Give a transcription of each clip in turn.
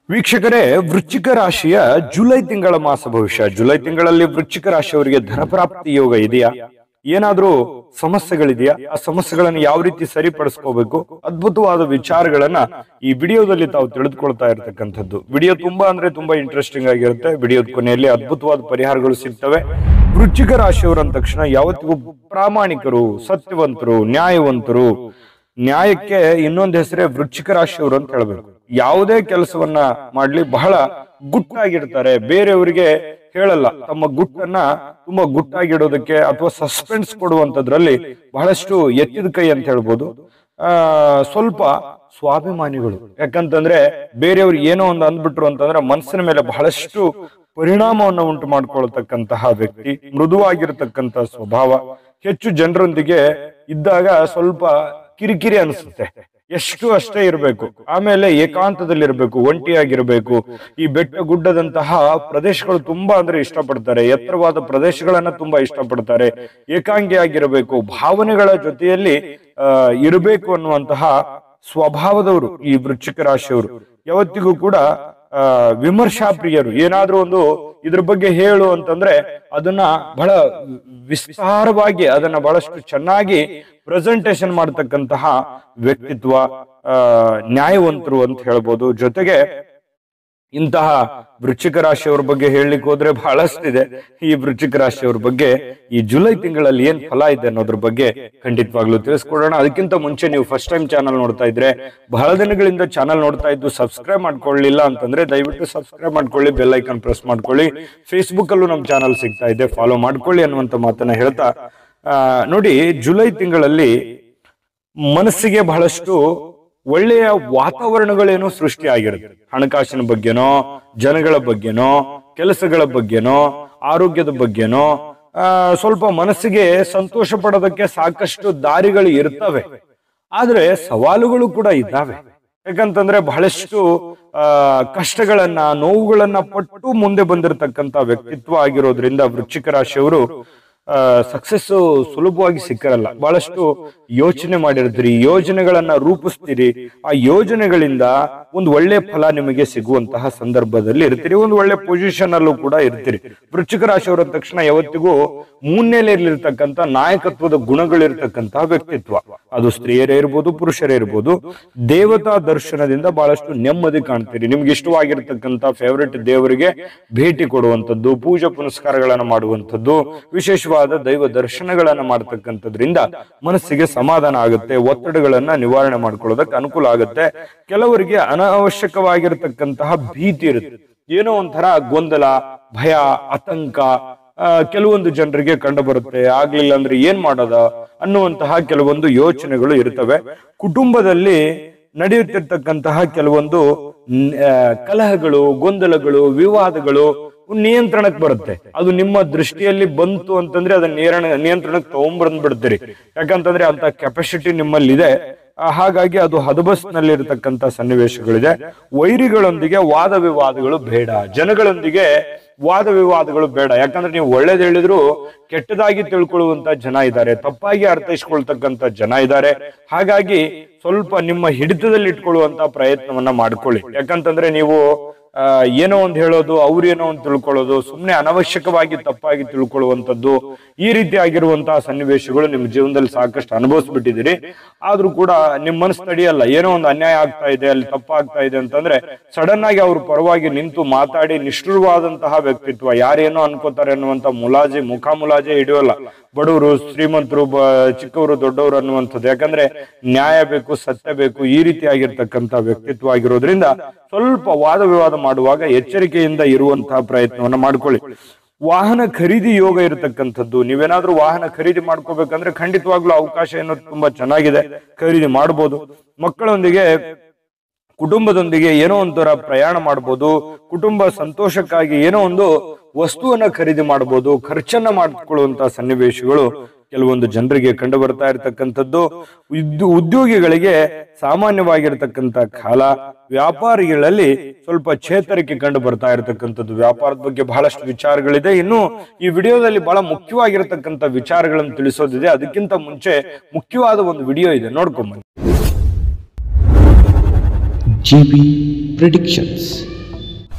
ವೀಕ್ಷಕರೇ ವೃಶ್ಚಿಕ ರಾಶಿಯ ಜುಲೈ ತಿಂಗಳ ಮಾಸ ಭವಿಷ್ಯ ಜುಲೈ ತಿಂಗಳಲ್ಲಿ ವೃಶ್ಚಿಕ ರಾಶಿಯವರಿಗೆ ಧನಪ್ರಾಪ್ತಿ ಯೋಗ ಇದೆಯಾ ಏನಾದ್ರೂ ಸಮಸ್ಯೆಗಳಿದೆಯಾ ಆ ಸಮಸ್ಯೆಗಳನ್ನು ಯಾವ ರೀತಿ ಸರಿಪಡಿಸ್ಕೋಬೇಕು ಅದ್ಭುತವಾದ ವಿಚಾರಗಳನ್ನ ಈ ವಿಡಿಯೋದಲ್ಲಿ ತಾವು ತಿಳಿದುಕೊಳ್ತಾ ಇರತಕ್ಕಂಥದ್ದು ವಿಡಿಯೋ ತುಂಬಾ ಅಂದ್ರೆ ತುಂಬಾ ಇಂಟ್ರೆಸ್ಟಿಂಗ್ ಆಗಿರುತ್ತೆ ವಿಡಿಯೋದ ಕೊನೆಯಲ್ಲಿ ಅದ್ಭುತವಾದ ಪರಿಹಾರಗಳು ಸಿಗ್ತವೆ ವೃಶ್ಚಿಕ ರಾಶಿಯವರು ಅಂದ ತಕ್ಷಣ ಯಾವತ್ತಿಗೂ ಪ್ರಾಮಾಣಿಕರು ಸತ್ಯವಂತರು ನ್ಯಾಯವಂತರು ನ್ಯಾಯಕ್ಕೆ ಇನ್ನೊಂದು ಹೆಸರೇ ವೃಶ್ಚಿಕ ರಾಶಿಯವರು ಅಂತ ಹೇಳ್ಬೇಕು ಯಾವುದೇ ಕೆಲಸವನ್ನ ಮಾಡ್ಲಿ ಬಹಳ ಗುಟ್ಟಾಗಿರ್ತಾರೆ ಬೇರೆಯವರಿಗೆ ಹೇಳಲ್ಲ ತಮ್ಮ ಗುಟ್ಟನ್ನ ತುಂಬಾ ಗುಟ್ಟಾಗಿಡೋದಕ್ಕೆ ಅಥವಾ ಸಸ್ಪೆನ್ಸ್ ಕೊಡುವಂತದ್ರಲ್ಲಿ ಬಹಳಷ್ಟು ಎತ್ತಿದ ಕೈ ಅಂತ ಹೇಳ್ಬೋದು ಆ ಸ್ವಲ್ಪ ಸ್ವಾಭಿಮಾನಿಗಳು ಯಾಕಂತಂದ್ರೆ ಬೇರೆಯವ್ರು ಏನೋ ಒಂದು ಅಂದ್ಬಿಟ್ರು ಅಂತಂದ್ರೆ ಮನಸ್ಸಿನ ಮೇಲೆ ಬಹಳಷ್ಟು ಪರಿಣಾಮವನ್ನು ಉಂಟು ಮಾಡ್ಕೊಳ್ತಕ್ಕಂತಹ ವ್ಯಕ್ತಿ ಮೃದುವಾಗಿರತಕ್ಕಂತ ಸ್ವಭಾವ ಹೆಚ್ಚು ಜನರೊಂದಿಗೆ ಇದ್ದಾಗ ಸ್ವಲ್ಪ ಕಿರಿಕಿರಿ ಅನಿಸುತ್ತೆ ಎಷ್ಟು ಅಷ್ಟೇ ಇರಬೇಕು ಆಮೇಲೆ ಏಕಾಂತದಲ್ಲಿ ಇರಬೇಕು ಒಂಟಿಯಾಗಿರ್ಬೇಕು ಈ ಬೆಟ್ಟ ಗುಡ್ಡದಂತಹ ಪ್ರದೇಶಗಳು ತುಂಬಾ ಅಂದ್ರೆ ಇಷ್ಟಪಡ್ತಾರೆ ಎತ್ತರವಾದ ಪ್ರದೇಶಗಳನ್ನ ತುಂಬಾ ಇಷ್ಟಪಡ್ತಾರೆ ಏಕಾಂಗಿಯಾಗಿರಬೇಕು ಭಾವನೆಗಳ ಜೊತೆಯಲ್ಲಿ ಆ ಇರಬೇಕು ಅನ್ನುವಂತಹ ಸ್ವಭಾವದವರು ಈ ವೃಶ್ಚಿಕ ರಾಶಿಯವರು ಯಾವತ್ತಿಗೂ ಕೂಡ ಆ ವಿಮರ್ಶಾ ಪ್ರಿಯರು ಏನಾದ್ರೂ ಒಂದು ಇದ್ರ ಬಗ್ಗೆ ಹೇಳು ಅಂತಂದ್ರೆ ಅದನ್ನ ಬಹಳ ವಿಸ್ತಾರವಾಗಿ ಅದನ್ನ ಬಹಳಷ್ಟು ಚೆನ್ನಾಗಿ ಪ್ರೆಸೆಂಟೇಶನ್ ಮಾಡತಕ್ಕಂತಹ ವ್ಯಕ್ತಿತ್ವ ಆ ನ್ಯಾಯವಂತರು ಅಂತ ಹೇಳ್ಬೋದು ಜೊತೆಗೆ ಇಂತಹ ವೃಶ್ಚಿಕ ರಾಶಿಯವರ ಬಗ್ಗೆ ಹೇಳಲಿಕ್ಕೆ ಹೋದ್ರೆ ಬಹಳಷ್ಟಿದೆ ಈ ವೃಶ್ಚಿಕ ರಾಶಿಯವರ ಬಗ್ಗೆ ಈ ಜುಲೈ ತಿಂಗಳಲ್ಲಿ ಏನ್ ಫಲ ಇದೆ ಅನ್ನೋದ್ರ ಬಗ್ಗೆ ಖಂಡಿತವಾಗ್ಲೂ ತಿಳಿಸ್ಕೊಡೋಣ ಅದಕ್ಕಿಂತ ಮುಂಚೆ ನೀವು ಫಸ್ಟ್ ಟೈಮ್ ಚಾನಲ್ ನೋಡ್ತಾ ಇದ್ರೆ ಬಹಳ ದಿನಗಳಿಂದ ಚಾನಲ್ ನೋಡ್ತಾ ಇದ್ದು ಸಬ್ಸ್ಕ್ರೈಬ್ ಮಾಡ್ಕೊಳ್ಳಿಲ್ಲ ಅಂತಂದ್ರೆ ದಯವಿಟ್ಟು ಸಬ್ಸ್ಕ್ರೈಬ್ ಮಾಡ್ಕೊಳ್ಳಿ ಬೆಲ್ ಐಕಾನ್ ಪ್ರೆಸ್ ಮಾಡ್ಕೊಳ್ಳಿ ಫೇಸ್ಬುಕ್ ಅಲ್ಲೂ ನಮ್ಮ ಚಾನಲ್ ಸಿಗ್ತಾ ಇದೆ ಫಾಲೋ ಮಾಡ್ಕೊಳ್ಳಿ ಅನ್ನುವಂತ ಮಾತನ್ನ ಹೇಳ್ತಾ ಆ, ನೋಡಿ ಜುಲೈ ತಿಂಗಳಲ್ಲಿ ಮನಸ್ಸಿಗೆ ಬಹಳಷ್ಟು ಒಳ್ಳೆಯ ವಾತಾವರಣಗಳೇನೋ ಸೃಷ್ಟಿ ಆಗಿರುತ್ತೆ ಹಣಕಾಸಿನ ಬಗ್ಗೆನೋ ಜನಗಳ ಬಗ್ಗೆನೋ ಕೆಲಸಗಳ ಬಗ್ಗೆನೋ ಆರೋಗ್ಯದ ಬಗ್ಗೆನೋ ಆ, ಸ್ವಲ್ಪ ಮನಸ್ಸಿಗೆ ಸಂತೋಷ ಪಡೋದಕ್ಕೆ ಸಾಕಷ್ಟು ದಾರಿಗಳು ಇರ್ತವೆ ಆದ್ರೆ ಸವಾಲುಗಳು ಕೂಡ ಇದ್ದಾವೆ ಯಾಕಂತಂದ್ರೆ ಬಹಳಷ್ಟು ಆ ಕಷ್ಟಗಳನ್ನ ನೋವುಗಳನ್ನ ಪಟ್ಟು ಮುಂದೆ ಬಂದಿರತಕ್ಕಂತ ವ್ಯಕ್ತಿತ್ವ ಆಗಿರೋದ್ರಿಂದ ವೃಶ್ಚಿಕ ರಾಶಿಯವರು ಸಕ್ಸಸ್ ಸುಲಭವಾಗಿ ಸಿಕ್ಕರಲ್ಲ ಬಹಳಷ್ಟು ಯೋಚನೆ ಮಾಡಿರ್ತೀರಿ ಯೋಜನೆಗಳನ್ನ ರೂಪಿಸ್ತೀರಿ ಆ ಯೋಜನೆಗಳಿಂದ ಒಂದು ಒಳ್ಳೆ ಫಲ ನಿಮಗೆ ಸಿಗುವಂತಹ ಸಂದರ್ಭದಲ್ಲಿ ಇರ್ತೀರಿ ಒಂದು ಒಳ್ಳೆ ಪೊಸಿಷನ್ ಅಲ್ಲೂ ಕೂಡ ಇರ್ತೀರಿ ವೃಶ್ಚಿಕ ರಾಶಿಯವರ ಅಂದ ತಕ್ಷಣ ಯಾವತ್ತಿಗೂ ಮುನ್ನೆಲೆಯಲ್ಲಿರ್ತಕ್ಕಂಥ ನಾಯಕತ್ವದ ಗುಣಗಳಿರ್ತಕ್ಕಂತಹ ವ್ಯಕ್ತಿತ್ವ ಅದು ಸ್ತ್ರೀಯರೇ ಇರ್ಬೋದು ಪುರುಷರೇ ಇರ್ಬೋದು ದೇವತಾ ದರ್ಶನದಿಂದ ಬಹಳಷ್ಟು ನೆಮ್ಮದಿ ಕಾಣ್ತೀರಿ ನಿಮ್ಗೆ ಇಷ್ಟವಾಗಿರ್ತಕ್ಕಂಥ ಫೇವರೆಟ್ ದೇವರಿಗೆ ಭೇಟಿ ಕೊಡುವಂಥದ್ದು ಪೂಜಾ ಪುನಸ್ಕಾರಗಳನ್ನ ಮಾಡುವಂಥದ್ದು ವಿಶೇಷವಾದ ದೈವ ದರ್ಶನಗಳನ್ನ ಮಾಡ್ತಕ್ಕಂಥದ್ರಿಂದ ಮನಸ್ಸಿಗೆ ಸಮಾಧಾನ ಆಗುತ್ತೆ ಒತ್ತಡಗಳನ್ನ ನಿವಾರಣೆ ಮಾಡ್ಕೊಳ್ಳೋದಕ್ಕೆ ಅನುಕೂಲ ಆಗುತ್ತೆ ಕೆಲವರಿಗೆ ಅನಾವಶ್ಯಕವಾಗಿರ್ತಕ್ಕಂತಹ ಭೀತಿ ಇರುತ್ತೆ ಏನೋ ಒಂಥರ ಗೊಂದಲ ಭಯ ಆತಂಕ ಆ, ಕೆಲವೊಂದು ಜನರಿಗೆ ಕಂಡು ಬರುತ್ತೆ ಆಗ್ಲಿಲ್ಲ ಅಂದ್ರೆ ಏನ್ ಮಾಡೋದ ಅನ್ನುವಂತಹ ಕೆಲವೊಂದು ಯೋಚನೆಗಳು ಇರ್ತವೆ ಕುಟುಂಬದಲ್ಲಿ ನಡೆಯುತ್ತಿರ್ತಕ್ಕಂತಹ ಕೆಲವೊಂದು ನ್- ಆ, ಕಲಹಗಳು ಗೊಂದಲಗಳು ವಿವಾದಗಳು ನಿಯಂತ್ರಣಕ್ಕೆ ಬರುತ್ತೆ ಅದು ನಿಮ್ಮ ದೃಷ್ಟಿಯಲ್ಲಿ ಬಂತು ಅಂತಂದ್ರೆ ಅದನ್ನ ನಿಯಂತ್ರಣ ನಿಯಂತ್ರಣಕ್ಕೆ ತಗೊಂಡ್ಬಂದ್ ಬಿಡ್ತೀರಿ ಯಾಕಂತಂದ್ರೆ ಅಂತ ಕೆಪಾಸಿಟಿ ನಿಮ್ಮಲ್ಲಿದೆ ಆ, ಹಾಗಾಗಿ ಅದು ಹದಬಸ್ನಲ್ಲಿ ಇರತಕ್ಕಂತ ಸನ್ನಿವೇಶಗಳಿದೆ ವೈರಿಗಳೊಂದಿಗೆ ವಾದ ವಿವಾದಗಳು ಬೇಡ ಜನಗಳೊಂದಿಗೆ ವಾದ ವಿವಾದಗಳು ಬೇಡ ಯಾಕಂದ್ರೆ ನೀವು ಒಳ್ಳೇದ್ ಹೇಳಿದ್ರು ಕೆಟ್ಟದಾಗಿ ತಿಳ್ಕೊಳ್ಳುವಂತ ಜನ ಇದ್ದಾರೆ ತಪ್ಪಾಗಿ ಅರ್ಥೈಸ್ಕೊಳ್ತಕ್ಕಂತ ಜನ ಇದ್ದಾರೆ ಹಾಗಾಗಿ ಸ್ವಲ್ಪ ನಿಮ್ಮ ಹಿಡಿತದಲ್ಲಿ ಇಟ್ಕೊಳ್ಳುವಂತ ಪ್ರಯತ್ನವನ್ನ ಮಾಡ್ಕೊಳ್ಳಿ ಯಾಕಂತಂದ್ರೆ ನೀವು ಆ, ಏನೋ ಒಂದು ಹೇಳೋದು ಅವ್ರು ಏನೋ ಒಂದು ತಿಳ್ಕೊಳ್ಳೋದು ಸುಮ್ಮನೆ ಅನವಶ್ಯಕವಾಗಿ ತಪ್ಪಾಗಿ ತಿಳ್ಕೊಳ್ಳುವಂಥದ್ದು ಈ ರೀತಿ ಆಗಿರುವಂತಹ ಸನ್ನಿವೇಶಗಳು ನಿಮ್ಮ ಜೀವನದಲ್ಲಿ ಸಾಕಷ್ಟು ಅನುಭವಿಸ್ಬಿಟ್ಟಿದ್ದೀರಿ ಆದ್ರೂ ಕೂಡ ನಿಮ್ಮ ಮನಸ್ಸು ತಡೆಯಲ್ಲ ಏನೋ ಒಂದು ಅನ್ಯಾಯ ಆಗ್ತಾ ಇದೆ ಅಲ್ಲಿ ತಪ್ಪಾಗ್ತಾ ಇದೆ ಅಂತಂದ್ರೆ ಸಡನ್ ಆಗಿ ಅವ್ರ ಪರವಾಗಿ ನಿಂತು ಮಾತಾಡಿ ನಿಷ್ಠುರವಾದಂತಹ ವ್ಯಕ್ತಿತ್ವ ಯಾರೇನೋ ಅನ್ಕೋತಾರೆ ಅನ್ನುವಂತ ಮುಲಾಜಿ ಮುಖ ಮುಲಾಜೆ ಹಿಡಿಯೋಲ್ಲ ಬಡವರು ಶ್ರೀಮಂತರು ಬ ಚಿಕ್ಕವರು ದೊಡ್ಡವರು ಅನ್ನುವಂಥದ್ದು ಯಾಕಂದ್ರೆ ನ್ಯಾಯ ಬೇಕು ಸತ್ಯ ಬೇಕು ಈ ರೀತಿ ಆಗಿರ್ತಕ್ಕಂಥ ವ್ಯಕ್ತಿತ್ವ ಆಗಿರೋದ್ರಿಂದ ಸ್ವಲ್ಪ ವಾದ ವಿವಾದ ಮಾಡುವಾಗ ಎಚ್ಚರಿಕೆಯಿಂದ ಇರುವಂತಹ ಪ್ರಯತ್ನವನ್ನ ಮಾಡ್ಕೊಳ್ಳಿ ವಾಹನ ಖರೀದಿ ಯೋಗ ಇರತಕ್ಕಂಥದ್ದು ನೀವೇನಾದ್ರೂ ವಾಹನ ಖರೀದಿ ಮಾಡ್ಕೋಬೇಕಂದ್ರೆ ಖಂಡಿತವಾಗ್ಲೂ ಅವಕಾಶ ಏನೋ ತುಂಬಾ ಚೆನ್ನಾಗಿದೆ ಖರೀದಿ ಮಾಡ್ಬೋದು ಮಕ್ಕಳೊಂದಿಗೆ ಕುಟುಂಬದೊಂದಿಗೆ ಏನೋ ಒಂಥರ ಪ್ರಯಾಣ ಮಾಡ್ಬೋದು ಕುಟುಂಬ ಸಂತೋಷಕ್ಕಾಗಿ ಏನೋ ಒಂದು ವಸ್ತುವನ್ನ ಖರೀದಿ ಮಾಡಬಹುದು ಖರ್ಚನ್ನ ಮಾಡಿಕೊಳ್ಳುವಂತ ಸನ್ನಿವೇಶಗಳು ಕೆಲವೊಂದು ಜನರಿಗೆ ಕಂಡು ಬರ್ತಾ ಇರತಕ್ಕಂಥದ್ದು ಉದ್ಯೋ- ಉದ್ಯೋಗಿಗಳಿಗೆ ಸಾಮಾನ್ಯವಾಗಿರ್ತಕ್ಕಂಥ ಕಾಲ ವ್ಯಾಪಾರಿಗಳಲ್ಲಿ ಸ್ವಲ್ಪ ಚೇತರಿಕೆ ಕಂಡು ಬರ್ತಾ ಇರತಕ್ಕಂಥದ್ದು ವ್ಯಾಪಾರದ ಬಗ್ಗೆ ಬಹಳಷ್ಟು ವಿಚಾರಗಳಿದೆ ಇನ್ನು ಈ ವಿಡಿಯೋದಲ್ಲಿ ಬಹಳ ಮುಖ್ಯವಾಗಿರತಕ್ಕಂಥ ವಿಚಾರಗಳನ್ನು ತಿಳಿಸೋದಿದೆ ಅದಕ್ಕಿಂತ ಮುಂಚೆ ಮುಖ್ಯವಾದ ಒಂದು ವಿಡಿಯೋ ಇದೆ ನೋಡ್ಕೊಂಬನ್ನಿ GB Predictions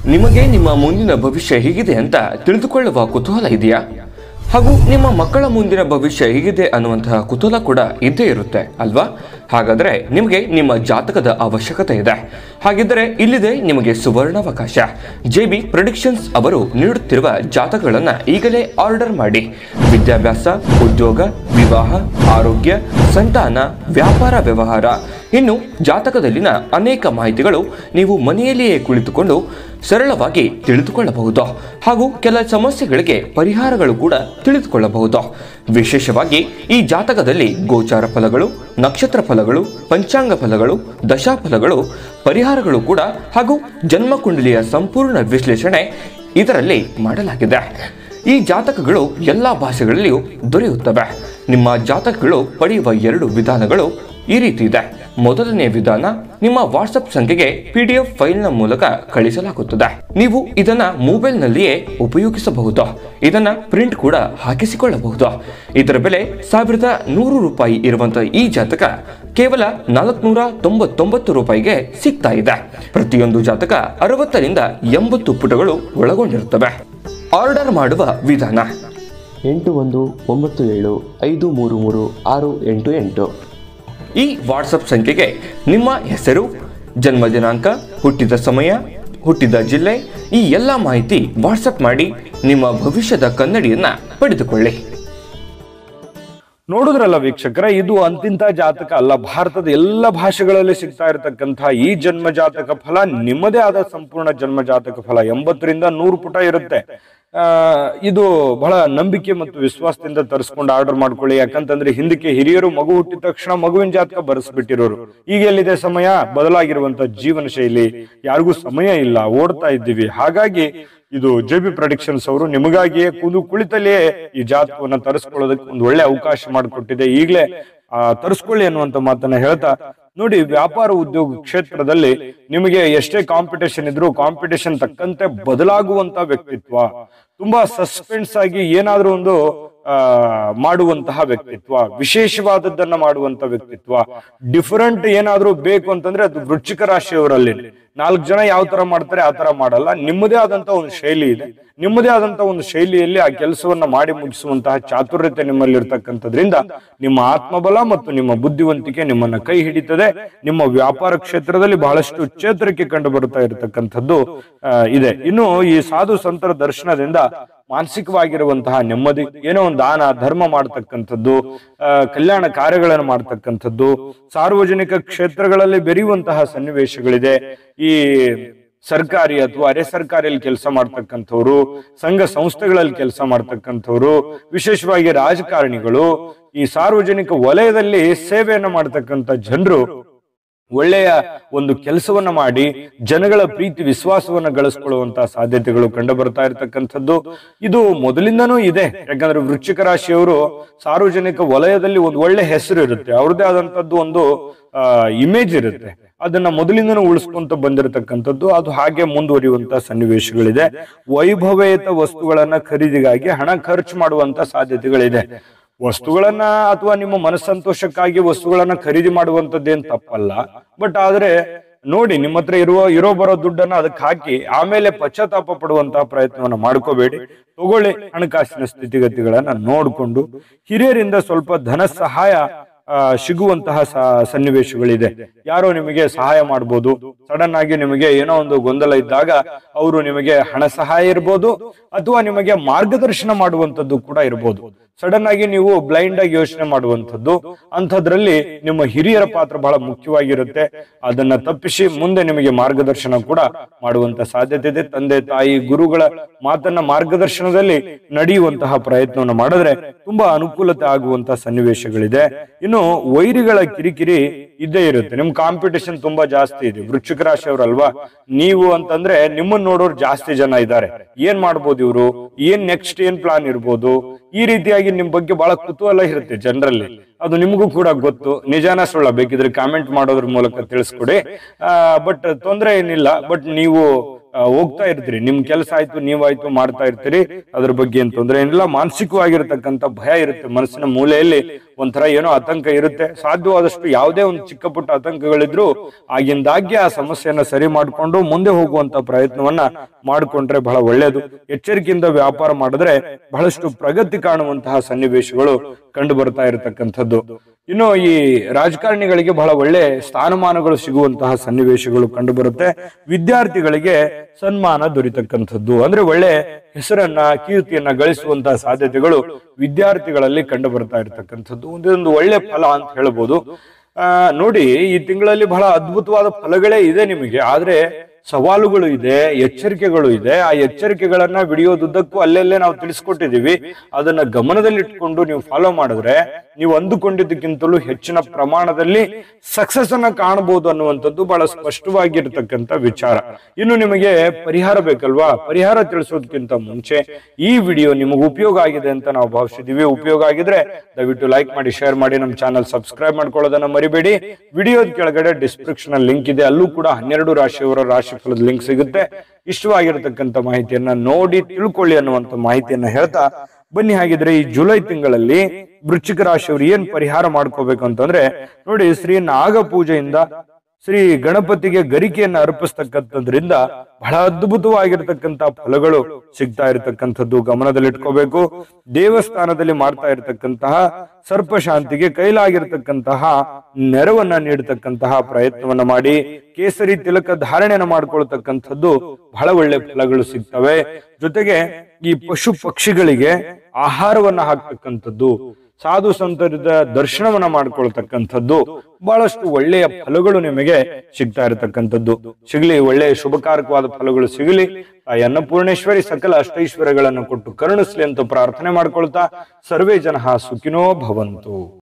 ನಿಮಗೆ ನಿಮ್ಮ ಮುಂದಿನ ಭವಿಷ್ಯ ಹೇಗಿದೆ ಅಂತ ತಿಳಿದುಕೊಳ್ಳುವ ಕುತೂಹಲ ಇದೆಯಾ ಹಾಗೂ ನಿಮ್ಮ ಮಕ್ಕಳ ಮುಂದಿನ ಭವಿಷ್ಯ ಹೇಗಿದೆ ಅನ್ನುವಂತಹ ಕುತೂಹಲ ಕೂಡ ಇದ್ದೇ ಇರುತ್ತೆ ಅಲ್ವಾ ಹಾಗಾದರೆ ನಿಮಗೆ ನಿಮ್ಮ ಜಾತಕದ ಅವಶ್ಯಕತೆ ಇದೆ ಹಾಗಿದ್ದರೆ ಇಲ್ಲಿದೆ ನಿಮಗೆ ಸುವರ್ಣಾವಕಾಶ ಜೆ ಬಿ ಪ್ರೊಡಿಕ್ಷನ್ಸ್ ಅವರು ನೀಡುತ್ತಿರುವ ಜಾತಕಗಳನ್ನು ಈಗಲೇ ಆರ್ಡರ್ ಮಾಡಿ ವಿದ್ಯಾಭ್ಯಾಸ ಉದ್ಯೋಗ ವಿವಾಹ ಆರೋಗ್ಯ ಸಂತಾನ ವ್ಯಾಪಾರ ವ್ಯವಹಾರ ಇನ್ನು ಜಾತಕದಲ್ಲಿನ ಅನೇಕ ಮಾಹಿತಿಗಳು ನೀವು ಮನೆಯಲ್ಲಿಯೇ ಕುಳಿತುಕೊಂಡು ಸರಳವಾಗಿ ತಿಳಿದುಕೊಳ್ಳಬಹುದು ಹಾಗೂ ಕೆಲ ಸಮಸ್ಯೆಗಳಿಗೆ ಪರಿಹಾರಗಳು ಕೂಡ ತಿಳಿದುಕೊಳ್ಳಬಹುದು ವಿಶೇಷವಾಗಿ ಈ ಜಾತಕದಲ್ಲಿ ಗೋಚಾರ ಫಲಗಳು ನಕ್ಷತ್ರ ಫಲಗಳು ಪಂಚಾಂಗ ಫಲಗಳು ದಶಾಫಲಗಳು ಪರಿಹಾರಗಳು ಕೂಡ ಹಾಗೂ ಜನ್ಮಕುಂಡಲಿಯ ಸಂಪೂರ್ಣ ವಿಶ್ಲೇಷಣೆ ಇದರಲ್ಲಿ ಮಾಡಲಾಗಿದೆ ಈ ಜಾತಕಗಳು ಎಲ್ಲ ಭಾಷೆಗಳಲ್ಲಿಯೂ ದೊರೆಯುತ್ತವೆ ನಿಮ್ಮ ಜಾತಕಗಳು ಪಡೆಯುವ ಎರಡು ವಿಧಾನಗಳು ಈ ರೀತಿ ಇದೆ ಮೊದಲನೇ ವಿಧಾನ ನಿಮ್ಮ ವಾಟ್ಸಪ್ ಸಂಖ್ಯೆಗೆ ಪಿ ಡಿ ಎಫ್ ಫೈಲ್ನ ಮೂಲಕ ಕಳಿಸಲಾಗುತ್ತದೆ ನೀವು ಇದನ್ನ ಮೊಬೈಲ್ನಲ್ಲಿಯೇ ಉಪಯೋಗಿಸಬಹುದು ಇದನ್ನ ಪ್ರಿಂಟ್ ಕೂಡ ಹಾಕಿಸಿಕೊಳ್ಳಬಹುದು ಇದರ ಬೆಲೆ ಸಾವಿರದ ನೂರು ರೂಪಾಯಿ ಇರುವಂತಹ ಈ ಜಾತಕ ಕೇವಲ ನಾಲ್ಕುನೂರ ತೊಂಬತ್ತೊಂಬತ್ತು ರೂಪಾಯಿಗೆ ಸಿಗ್ತಾ ಇದೆ ಪ್ರತಿಯೊಂದು ಜಾತಕ ಅರವತ್ತರಿಂದ ಎಂಬತ್ತು ಪುಟಗಳು ಒಳಗೊಂಡಿರುತ್ತವೆ ಆರ್ಡರ್ ಮಾಡುವ ವಿಧಾನ ಎಂಟು ಒಂದು ಒಂಬತ್ತು ಏಳು ಐದು ಮೂರು ಮೂರು ಆರು ಎಂಟು ಎಂಟು ಈ ವಾಟ್ಸಪ್ ಸಂಖ್ಯೆಗೆ ನಿಮ್ಮ ಹೆಸರು ಜನ್ಮ ದಿನಾಂಕ ಹುಟ್ಟಿದ ಸಮಯ ಹುಟ್ಟಿದ ಜಿಲ್ಲೆ ಈ ಎಲ್ಲ ಮಾಹಿತಿ ವಾಟ್ಸಪ್ ಮಾಡಿ ನಿಮ್ಮ ಭವಿಷ್ಯದ ಕನ್ನಡಿಯನ್ನ ಪಡೆದುಕೊಳ್ಳಿ ನೋಡಿದ್ರಲ್ಲ ವೀಕ್ಷಕರ ಇದು ಅಂತಿಂತ ಜಾತಕ ಅಲ್ಲ ಭಾರತದ ಎಲ್ಲ ಭಾಷೆಗಳಲ್ಲಿ ಸಿಗ್ತಾ ಇರತಕ್ಕಂತಹ ಈ ಜನ್ಮ ಜಾತಕ ಫಲ ನಿಮ್ಮದೇ ಆದ ಸಂಪೂರ್ಣ ಜನ್ಮ ಜಾತಕ ಫಲ ಎಂಬತ್ತರಿಂದ ನೂರು ಪುಟ ಇರುತ್ತೆ ಆ ಇದು ಬಹಳ ನಂಬಿಕೆ ಮತ್ತು ವಿಶ್ವಾಸದಿಂದ ತರಿಸ್ಕೊಂಡು ಆರ್ಡರ್ ಮಾಡ್ಕೊಳ್ಳಿ ಯಾಕಂತಂದ್ರೆ ಹಿಂದಕ್ಕೆ ಹಿರಿಯರು ಮಗು ಹುಟ್ಟಿದ ತಕ್ಷಣ ಮಗುವಿನ ಜಾತಕ ಬರೆಸ್ಬಿಟ್ಟಿರೋರು ಈಗ ಎಲ್ಲಿದೆ ಸಮಯ ಬದಲಾಗಿರುವಂತ ಜೀವನ ಶೈಲಿ ಯಾರಿಗೂ ಸಮಯ ಇಲ್ಲ ಓಡ್ತಾ ಇದ್ದೀವಿ ಹಾಗಾಗಿ ಇದು ಜೆ ಬಿ ಪ್ರೊಡಿಕ್ಷನ್ಸ್ ಅವರು ನಿಮಗಾಗಿಯೇ ಕೂದು ಕುಳಿತಲ್ಲಿಯೇ ಈ ಜಾತಕವನ್ನ ತರಿಸ್ಕೊಳ್ಳೋದಕ್ಕೆ ಒಂದು ಒಳ್ಳೆ ಅವಕಾಶ ಮಾಡಿಕೊಟ್ಟಿದೆ ಈಗಲೇ ಆ ತರಿಸ್ಕೊಳ್ಳಿ ಅನ್ನುವಂತ ಮಾತನ್ನ ಹೇಳ್ತಾ ನೋಡಿ ವ್ಯಾಪಾರ ಉದ್ಯೋಗ ಕ್ಷೇತ್ರದಲ್ಲಿ ನಿಮಗೆ ಎಷ್ಟೇ ಕಾಂಪಿಟೇಷನ್ ಇದ್ರೂ ಕಾಂಪಿಟೇಷನ್ ತಕ್ಕಂತೆ ಬದಲಾಗುವಂತ ವ್ಯಕ್ತಿತ್ವ ತುಂಬಾ ಸಸ್ಪೆನ್ಸ್ ಆಗಿ ಏನಾದ್ರೂ ಒಂದು ಆ ಮಾಡುವಂತಹ ವ್ಯಕ್ತಿತ್ವ ವಿಶೇಷವಾದದ್ದನ್ನ ಮಾಡುವಂತ ವ್ಯಕ್ತಿತ್ವ ಡಿಫರೆಂಟ್ ಏನಾದ್ರೂ ಬೇಕು ಅಂತಂದ್ರೆ ಅದು ವೃಶ್ಚಿಕ ರಾಶಿಯವರಲ್ಲಿ ನಾಲ್ಕು ಜನ ಯಾವ ತರ ಮಾಡ್ತಾರೆ ಆ ತರ ಮಾಡಲ್ಲ ನಿಮ್ಮದೇ ಆದಂತ ಒಂದು ಶೈಲಿ ಇದೆ ನಿಮ್ಮದೇ ಆದಂತ ಒಂದು ಶೈಲಿಯಲ್ಲಿ ಆ ಕೆಲಸವನ್ನ ಮಾಡಿ ಮುಗಿಸುವಂತಹ ಚಾತುರ್ಯತೆ ನಿಮ್ಮಲ್ಲಿ ಇರ್ತಕ್ಕಂಥದ್ರಿಂದ ನಿಮ್ಮ ಆತ್ಮಬಲ ಮತ್ತು ನಿಮ್ಮ ಬುದ್ಧಿವಂತಿಕೆ ನಿಮ್ಮನ್ನ ಕೈ ಹಿಡಿತದೆ ನಿಮ್ಮ ವ್ಯಾಪಾರ ಕ್ಷೇತ್ರದಲ್ಲಿ ಬಹಳಷ್ಟು ಚೇತರಿಕೆ ಕಂಡು ಬರ್ತಾ ಇರತಕ್ಕಂಥದ್ದು ಆ, ಇದೆ ಇನ್ನು ಈ ಸಾಧು ಸಂತರ ದರ್ಶನದಿಂದ ಮಾನಸಿಕವಾಗಿರುವಂತಹ ನೆಮ್ಮದಿ ಏನೋ ಒಂದು ದಾನ ಧರ್ಮ ಮಾಡ್ತಕ್ಕಂಥದ್ದು ಆ, ಕಲ್ಯಾಣ ಕಾರ್ಯಗಳನ್ನು ಮಾಡ್ತಕ್ಕಂಥದ್ದು ಸಾರ್ವಜನಿಕ ಕ್ಷೇತ್ರಗಳಲ್ಲಿ ಬೆರೆಯುವಂತಹ ಸನ್ನಿವೇಶಗಳಿದೆ ಈ ಸರ್ಕಾರಿ ಅಥವಾ ಅರೆ ಸರ್ಕಾರಿಯಲ್ಲಿ ಕೆಲಸ ಮಾಡ್ತಕ್ಕಂಥವ್ರು ಸಂಘ ಸಂಸ್ಥೆಗಳಲ್ಲಿ ಕೆಲಸ ಮಾಡ್ತಕ್ಕಂಥವ್ರು ವಿಶೇಷವಾಗಿ ರಾಜಕಾರಣಿಗಳು ಈ ಸಾರ್ವಜನಿಕ ವಲಯದಲ್ಲಿ ಸೇವೆಯನ್ನ ಮಾಡ್ತಕ್ಕಂಥ ಜನರು ಒಳ್ಳೆಯ ಒಂದು ಕೆಲಸವನ್ನ ಮಾಡಿ ಜನಗಳ ಪ್ರೀತಿ ವಿಶ್ವಾಸವನ್ನ ಗಳಿಸ್ಕೊಳ್ಳುವಂತಹ ಸಾಧ್ಯತೆಗಳು ಕಂಡು ಬರ್ತಾ ಇರತಕ್ಕಂಥದ್ದು ಇದು ಮೊದಲಿಂದನೂ ಇದೆ ಯಾಕಂದ್ರೆ ವೃಶ್ಚಿಕ ರಾಶಿಯವರು ಸಾರ್ವಜನಿಕ ವಲಯದಲ್ಲಿ ಒಂದು ಒಳ್ಳೆ ಹೆಸರು ಇರುತ್ತೆ ಅವ್ರದೇ ಆದಂತದ್ದು ಒಂದು ಇಮೇಜ್ ಇರುತ್ತೆ ಅದನ್ನ ಮೊದಲಿಂದನೂ ಉಳಿಸ್ಕೊಂತ ಬಂದಿರತಕ್ಕಂಥದ್ದು ಅದು ಹಾಗೆ ಮುಂದುವರಿಯುವಂತ ಸನ್ನಿವೇಶಗಳಿದೆ ವೈಭವೇತ ವಸ್ತುಗಳನ್ನ ಖರೀದಿಗಾಗಿ ಹಣ ಖರ್ಚು ಮಾಡುವಂತ ಸಾಧ್ಯತೆಗಳಿದೆ ವಸ್ತುಗಳನ್ನ ಅಥವಾ ನಿಮ್ಮ ಮನಸ್ಸಂತೋಷಕ್ಕಾಗಿ ವಸ್ತುಗಳನ್ನ ಖರೀದಿ ಮಾಡುವಂತದ್ದೇನ್ ತಪ್ಪಲ್ಲ ಬಟ್ ಆದ್ರೆ ನೋಡಿ ನಿಮ್ಮ ಹತ್ರ ಇರುವ ಇರೋ ಬರೋ ದುಡ್ಡನ್ನ ಅದಕ್ಕೆ ಹಾಕಿ ಆಮೇಲೆ ಪಶ್ಚಾತ್ತಾಪ ಪಡುವಂತಹ ಪ್ರಯತ್ನವನ್ನ ಮಾಡ್ಕೋಬೇಡಿ ತಗೊಳ್ಳಿ ಹಣಕಾಸಿನ ಸ್ಥಿತಿಗತಿಗಳನ್ನ ನೋಡ್ಕೊಂಡು ಹಿರಿಯರಿಂದ ಸ್ವಲ್ಪ ಧನ ಸಹಾಯ ಆ, ಸಿಗುವಂತಹ ಸ- ಸನ್ನಿವೇಶಗಳಿದೆ ಯಾರೋ ನಿಮಗೆ ಸಹಾಯ ಮಾಡ್ಬೋದು ಸಡನ್ ಆಗಿ ನಿಮಗೆ ಏನೋ ಒಂದು ಗೊಂದಲ ಇದ್ದಾಗ ಅವರು ನಿಮಗೆ ಹಣ ಸಹಾಯ ಇರ್ಬೋದು ಅಥವಾ ನಿಮಗೆ ಮಾರ್ಗದರ್ಶನ ಮಾಡುವಂತದ್ದು ಕೂಡ ಇರ್ಬೋದು ಸಡನ್ ಆಗಿ ನೀವು ಬ್ಲೈಂಡ್ ಆಗಿ ಯೋಚನೆ ಮಾಡುವಂತದ್ದು ಅಂಥದ್ರಲ್ಲಿ ನಿಮ್ಮ ಹಿರಿಯರ ಪಾತ್ರ ಬಹಳ ಮುಖ್ಯವಾಗಿರುತ್ತೆ ಅದನ್ನ ತಪ್ಪಿಸಿ ಮುಂದೆ ನಿಮಗೆ ಮಾರ್ಗದರ್ಶನ ಕೂಡ ಮಾಡುವಂತ ಸಾಧ್ಯತೆ ಇದೆ ತಂದೆ ತಾಯಿ ಗುರುಗಳ ಮಾತನ್ನ ಮಾರ್ಗದರ್ಶನದಲ್ಲಿ ನಡೆಯುವಂತಹ ಪ್ರಯತ್ನವನ್ನು ಮಾಡಿದ್ರೆ ತುಂಬಾ ಅನುಕೂಲತೆ ಆಗುವಂತಹ ಸನ್ನಿವೇಶಗಳಿದೆ ಇನ್ನು ವೈರಿಗಳ ಕಿರಿಕಿರಿ ಇದ್ದೇ ಇರುತ್ತೆ ನಿಮ್ ಕಾಂಪಿಟೇಷನ್ ತುಂಬಾ ಜಾಸ್ತಿ ಇದೆ ವೃಶ್ಚಿಕ ರಾಶಿಯವರಲ್ವಾ ನೀವು ಅಂತಂದ್ರೆ ನಿಮ್ಮನ್ನ ನೋಡೋರು ಜಾಸ್ತಿ ಜನ ಇದ್ದಾರೆ ಏನ್ ಮಾಡ್ಬೋದು ಇವರು ಏನ್ ನೆಕ್ಸ್ಟ್ ಏನ್ ಪ್ಲಾನ್ ಇರ್ಬೋದು ಈ ರೀತಿಯಾಗಿ ನಿಮ್ ಬಗ್ಗೆ ಬಹಳ ಕುತೂಹಲ ಇರುತ್ತೆ ಜನರಲ್ಲಿ ಅದು ನಿಮಗೂ ಕೂಡ ಗೊತ್ತು ನಿಜಾನ ಸುಳ್ಳ ಬೇಕಿದ್ರೆ ಕಾಮೆಂಟ್ ಮಾಡೋದ್ರ ಮೂಲಕ ತಿಳಿಸ್ಕೊಡಿ ಬಟ್ ತೊಂದರೆ ಏನಿಲ್ಲ ಬಟ್ ನೀವು ಆ, ಹೋಗ್ತಾ ಇರ್ತೀರಿ ನಿಮ್ ಕೆಲಸ ಆಯ್ತು ನೀವಾಯ್ತು ಮಾಡ್ತಾ ಇರ್ತೀರಿ ಅದ್ರ ಬಗ್ಗೆ ಏನ್ ತೊಂದರೆ ಏನಿಲ್ಲ ಮಾನಸಿಕವಾಗಿರತಕ್ಕಂತ ಭಯ ಇರುತ್ತೆ ಮನಸ್ಸಿನ ಮೂಲೆಯಲ್ಲಿ ಒಂಥರ ಏನೋ ಆತಂಕ ಇರುತ್ತೆ ಸಾಧ್ಯವಾದಷ್ಟು ಯಾವುದೇ ಒಂದು ಚಿಕ್ಕ ಪುಟ್ಟ ಆತಂಕಗಳಿದ್ರು ಆಗಿಂದಾಗ್ಗೆ ಆ ಸಮಸ್ಯೆಯನ್ನ ಸರಿ ಮಾಡಿಕೊಂಡು ಮುಂದೆ ಹೋಗುವಂತ ಪ್ರಯತ್ನವನ್ನ ಮಾಡಿಕೊಂಡ್ರೆ ಬಹಳ ಒಳ್ಳೆಯದು ಎಚ್ಚರಿಕೆಯಿಂದ ವ್ಯಾಪಾರ ಮಾಡಿದ್ರೆ ಬಹಳಷ್ಟು ಪ್ರಗತಿ ಕಾಣುವಂತಹ ಸನ್ನಿವೇಶಗಳು ಕಂಡು ಬರ್ತಾ ಇರತಕ್ಕಂಥದ್ದು ಇನ್ನು ಈ ರಾಜಕಾರಣಿಗಳಿಗೆ ಬಹಳ ಒಳ್ಳೆ ಸ್ಥಾನಮಾನಗಳು ಸಿಗುವಂತಹ ಸನ್ನಿವೇಶಗಳು ಕಂಡು ಬರುತ್ತೆ ವಿದ್ಯಾರ್ಥಿಗಳಿಗೆ ಸನ್ಮಾನ ದೊರೀತಕ್ಕಂಥದ್ದು ಅಂದ್ರೆ ಒಳ್ಳೆ ಹೆಸರನ್ನ ಕೀರ್ತಿಯನ್ನ ಗಳಿಸುವಂತಹ ಸಾಧ್ಯತೆಗಳು ವಿದ್ಯಾರ್ಥಿಗಳಲ್ಲಿ ಕಂಡು ಬರ್ತಾ ಇರತಕ್ಕಂಥದ್ದು ಒಂದೊಂದು ಒಳ್ಳೆ ಫಲ ಅಂತ ಹೇಳ್ಬೋದು ಆ ನೋಡಿ ಈ ತಿಂಗಳಲ್ಲಿ ಬಹಳ ಅದ್ಭುತವಾದ ಫಲಗಳೇ ಇದೆ ನಿಮಗೆ ಆದ್ರೆ ಸವಾಲುಗಳು ಇದೆ ಎಚ್ಚರಿಕೆಗಳು ಇದೆ ಆ ಎಚ್ಚರಿಕೆಗಳನ್ನ ವಿಡಿಯೋದುದ್ದಕ್ಕೂ ಅಲ್ಲೆಲ್ಲೇ ನಾವು ತಿಳಿಸ್ಕೊಟ್ಟಿದೀವಿ ಅದನ್ನ ಗಮನದಲ್ಲಿಟ್ಕೊಂಡು ನೀವು ಫಾಲೋ ಮಾಡಿದ್ರೆ ನೀವು ಅಂದುಕೊಂಡಿದ್ದಕ್ಕಿಂತಲೂ ಹೆಚ್ಚಿನ ಪ್ರಮಾಣದಲ್ಲಿ ಸಕ್ಸಸ್ ಅನ್ನ ಕಾಣಬಹುದು ಅನ್ನುವಂಥದ್ದು ಬಹಳ ಸ್ಪಷ್ಟವಾಗಿರ್ತಕ್ಕಂಥ ವಿಚಾರ ಇನ್ನು ನಿಮಗೆ ಪರಿಹಾರ ಬೇಕಲ್ವಾ ಪರಿಹಾರ ತಿಳಿಸೋದಕ್ಕಿಂತ ಮುಂಚೆ ಈ ವಿಡಿಯೋ ನಿಮಗೆ ಉಪಯೋಗ ಆಗಿದೆ ಅಂತ ನಾವು ಭಾವಿಸಿದೀವಿ ಉಪಯೋಗ ಆಗಿದ್ರೆ ದಯವಿಟ್ಟು ಲೈಕ್ ಮಾಡಿ ಶೇರ್ ಮಾಡಿ ನಮ್ಮ ಚಾನಲ್ ಸಬ್ಸ್ಕ್ರೈಬ್ ಮಾಡ್ಕೊಳ್ಳೋದನ್ನ ಮರಿಬೇಡಿ ವಿಡಿಯೋದ ಕೆಳಗಡೆ ಡಿಸ್ಕ್ರಿಪ್ಷನ್ ಅಲ್ಲಿ ಲಿಂಕ್ ಇದೆ ಅಲ್ಲೂ ಕೂಡ ಹನ್ನೆರಡು ರಾಶಿಯವರ ರಾಶಿಫಲದ ಲಿಂಕ್ ಸಿಗುತ್ತೆ ಇಷ್ಟವಾಗಿರತಕ್ಕಂತ ಮಾಹಿತಿಯನ್ನ ನೋಡಿ ತಿಳ್ಕೊಳ್ಳಿ ಅನ್ನುವಂತ ಮಾಹಿತಿಯನ್ನ ಹೇಳ್ತಾ ಬನ್ನಿ ಹಾಗಿದ್ರೆ ಈ ಜುಲೈ ತಿಂಗಳಲ್ಲಿ ವೃಶ್ಚಿಕ ರಾಶಿಯವರು ಏನ್ ಪರಿಹಾರ ಮಾಡ್ಕೋಬೇಕು ಅಂತಂದ್ರೆ ನೋಡಿ ಶ್ರೀ ನಾಗ ಪೂಜೆಯಿಂದ ಶ್ರೀ ಗಣಪತಿಗೆ ಗರಿಕೆಯನ್ನು ಅರ್ಪಿಸ್ತಕ್ಕಂಥದ್ರಿಂದ ಬಹಳ ಅದ್ಭುತವಾಗಿರ್ತಕ್ಕಂಥ ಫಲಗಳು ಸಿಗ್ತಾ ಇರತಕ್ಕಂಥದ್ದು ಗಮನದಲ್ಲಿಟ್ಕೋಬೇಕು ದೇವಸ್ಥಾನದಲ್ಲಿ ಮಾಡ್ತಾ ಇರತಕ್ಕಂತಹ ಸರ್ಪಶಾಂತಿಗೆ ಕೈಲಾಗಿರ್ತಕ್ಕಂತಹ ನೆರವನ್ನ ನೀಡತಕ್ಕಂತಹ ಪ್ರಯತ್ನವನ್ನ ಮಾಡಿ ಕೇಸರಿ ತಿಲಕ ಧಾರಣೆಯನ್ನ ಮಾಡ್ಕೊಳ್ತಕ್ಕಂಥದ್ದು ಬಹಳ ಒಳ್ಳೆ ಫಲಗಳು ಸಿಗ್ತವೆ ಜೊತೆಗೆ ಈ ಪಶು ಪಕ್ಷಿಗಳಿಗೆ ಆಹಾರವನ್ನ ಹಾಕ್ತಕ್ಕಂಥದ್ದು ಸಾಧು ಸಂತರಿದ ದರ್ಶನವನ್ನ ಮಾಡ್ಕೊಳ್ತಕ್ಕಂಥದ್ದು ಬಹಳಷ್ಟು ಒಳ್ಳೆಯ ಫಲಗಳು ನಿಮಗೆ ಸಿಗ್ತಾ ಇರತಕ್ಕಂಥದ್ದು ಸಿಗಲಿ ಒಳ್ಳೆಯ ಶುಭಕಾರಕವಾದ ಫಲಗಳು ಸಿಗಲಿ ಆ ಅನ್ನಪೂರ್ಣೇಶ್ವರಿ ಸಕಲ ಅಷ್ಟೈಶ್ವರ್ಯಗಳನ್ನು ಕೊಟ್ಟು ಕರುಣಿಸ್ಲಿ ಅಂತ ಪ್ರಾರ್ಥನೆ ಮಾಡ್ಕೊಳ್ತಾ ಸರ್ವೇ ಜನ ಸುಖಿನೋ ಭವಂತು